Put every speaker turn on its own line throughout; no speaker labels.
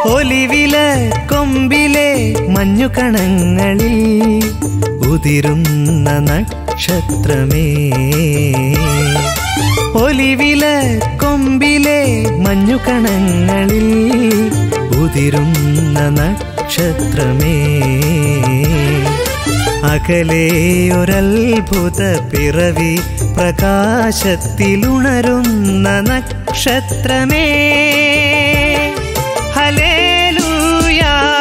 ഒലിവില കൊമ്പിലെ മഞ്ഞുകണങ്ങളിൽ ഉതിരുന്ന നക്ഷത്രമേ ഒലിവില കൊമ്പിലെ മഞ്ഞുകണങ്ങളിൽ ഉതിരുന്ന നക്ഷത്രമേ അകലെയൊരത്ഭുത പിറവി പ്രകാശത്തിലുണരുന്ന നക്ഷത്രമേ ഹലേലൂയ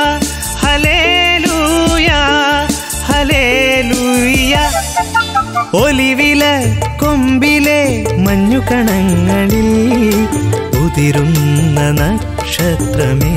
ഹലേലൂയ ഹലേലൂയ ഒലിവില കൊമ്പിലെ മഞ്ഞുകണങ്ങളിൽ ഉതിരുന്ന നക്ഷത്രമേ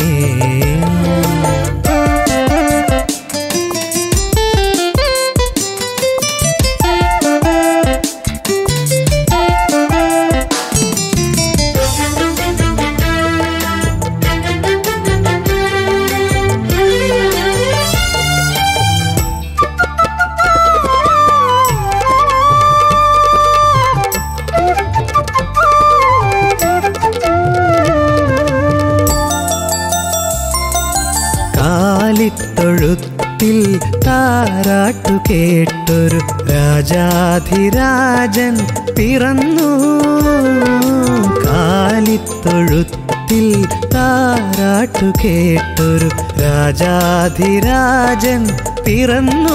കാലിത്തൊഴുത്തിൽ താരാട്ടു കേട്ടൊരു രാജാധിരാജൻ പിറന്നു കാലിത്തൊഴുത്തിൽ താരാട്ടു കേട്ടൊരു രാജാധിരാജൻ പിറന്നു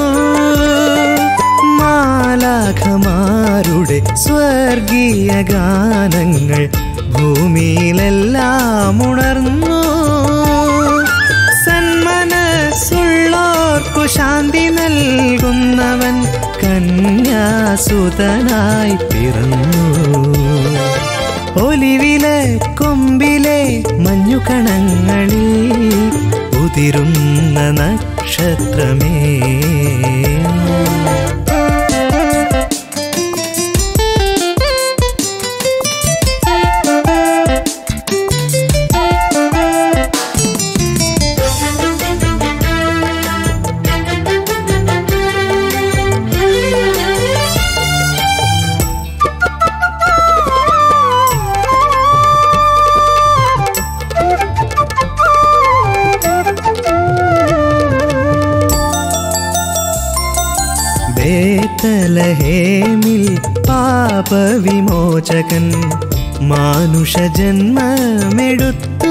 മാലാഖമാരുടെ സ്വർഗീയ ഗാനങ്ങൾ ഭൂമിയിലെല്ലാം ഉണർന്നു സന്മനസ്സുള്ളോർക്കു ശാന്തി നൽകുന്നവൻ കന്യാസുതനായി പിറന്നു ഒലിവിലെ കൊമ്പിലെ മഞ്ഞുകണങ്ങളിൽ ഉതിരുന്ന നക്ഷത്രമേ ബേത്തലഹേമിൽ പാപവിമോചകൻ മാനുഷജന്മമെടുത്തു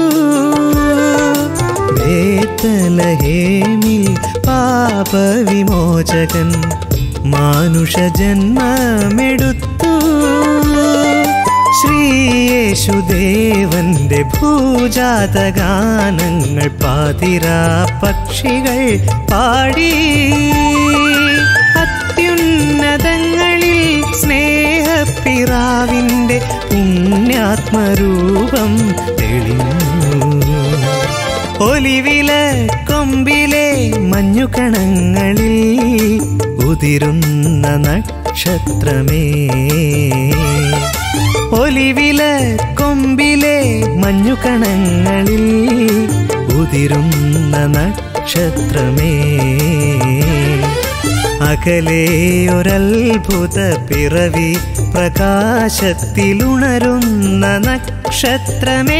ബേത്തലഹേമിൽ പാപവിമോചകൻ മാനുഷജന്മമെടുത്തു ശ്രീയേശുദേവന്റെ ഭൂജാതഗാനങ്ങൾ പാതിരാ പക്ഷികൾ പാടി അത്യുന്നതങ്ങളിൽ സ്നേഹപ്പിറാവിൻ്റെ പുണ്യാത്മരൂപം തെളിഞ്ഞു ഒലിവില കൊമ്പിലെ മഞ്ഞുകണങ്ങളിൽ ഉതിരുന്ന നക്ഷത്രമേ ഒലിവില കൊമ്പിലെ മഞ്ഞുകണങ്ങളിൽ ഉതിരുന്ന നക്ഷത്രമേ അകലെയൊരത്ഭുത പിറവി പ്രകാശത്തിലുണരുന്ന നക്ഷത്രമേ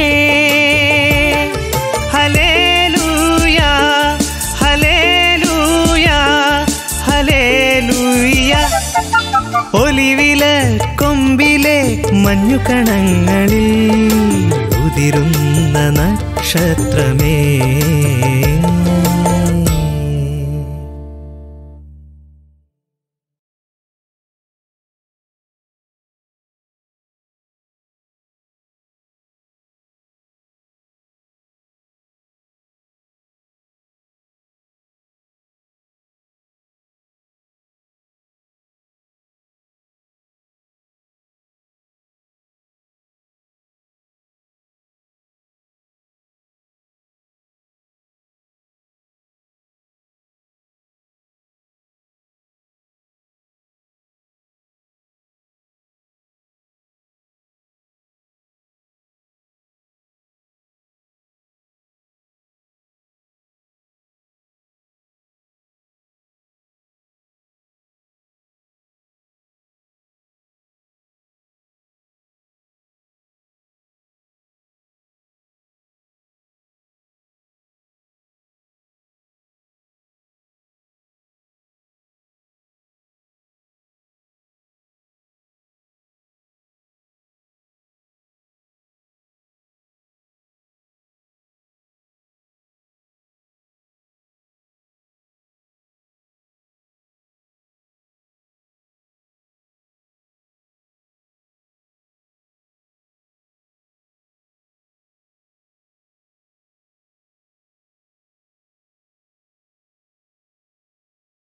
ഹലേലൂയ ഹലേലൂയ ഹലേലൂയ ഒലിവില കൊമ്പിലെ മഞ്ഞുകണങ്ങളിൽ ഉതിരുന്ന നക്ഷത്രമേ